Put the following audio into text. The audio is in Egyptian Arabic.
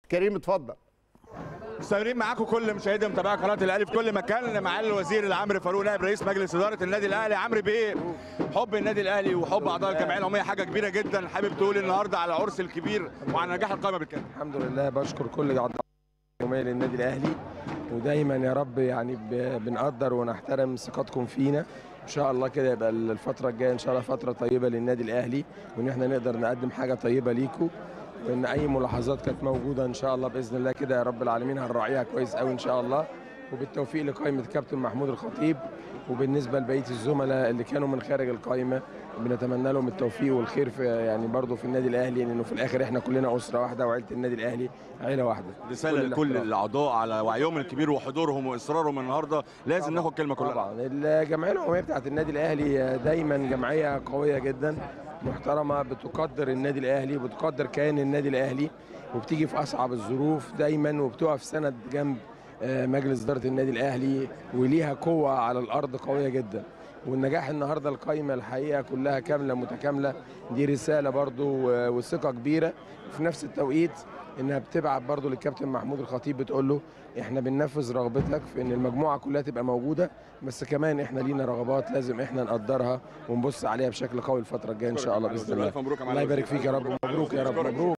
كريم اتفضل مستمرين معاكم كل مشاهدي متابعي قناه الاهلي في كل مكان معالي الوزير العمري فاروق نائب رئيس مجلس اداره النادي الاهلي عمرو بيه حب النادي الاهلي وحب اعضاء الجمعيه العموميه حاجه كبيره جدا حابب تقول النهارده على العرس الكبير وعلى نجاح القائمه بالكامل الحمد لله بشكر كل اعضاء الجمعيه للنادي الاهلي ودايما يا رب يعني ب- بنقدر ونحترم ثقتكم فينا ان شاء الله كده يبقى الفتره الجايه ان شاء الله فتره طيبه للنادي الاهلي وان احنا نقدر نقدم حاجه طيبه ليكم وان اي ملاحظات كانت موجوده ان شاء الله باذن الله كده يا رب العالمين هنراعيها كويس قوي ان شاء الله وبالتوفيق لقائمه كابتن محمود الخطيب وبالنسبه لبقيه الزملاء اللي كانوا من خارج القائمه بنتمنى لهم التوفيق والخير في يعني برضه في النادي الاهلي لانه في الاخر احنا كلنا اسره واحده وعيله النادي الاهلي عيله واحده رساله كل لكل الاحترام. الاعضاء على وعيهم الكبير وحضورهم واصرارهم النهارده لازم ناخد كلمه كلها طبعا الجمعيه العموميه بتاعت النادي الاهلي دايما جمعيه قويه جدا محترمه بتقدر النادي الاهلي وبتقدر كيان النادي الاهلي وبتيجي في اصعب الظروف دايما وبتقف سند جنب آه، مجلس اداره النادي الاهلي وليها قوه على الارض قويه جدا والنجاح النهارده القايمه الحقيقه كلها كامله متكامله دي رساله برضو و- وثقه كبيره وفي نفس التوقيت انها بتبعت برضو للكابتن محمود الخطيب بتقول له احنا بننفذ رغبتك في ان المجموعه كلها تبقى موجوده بس كمان احنا لينا رغبات لازم احنا نقدرها ونبص عليها بشكل قوي الفتره الجايه ان شاء الله باذن الله ألف مبروك يا معالي الله يبارك الوزير. فيك يا رب مبروك يا رب مبروك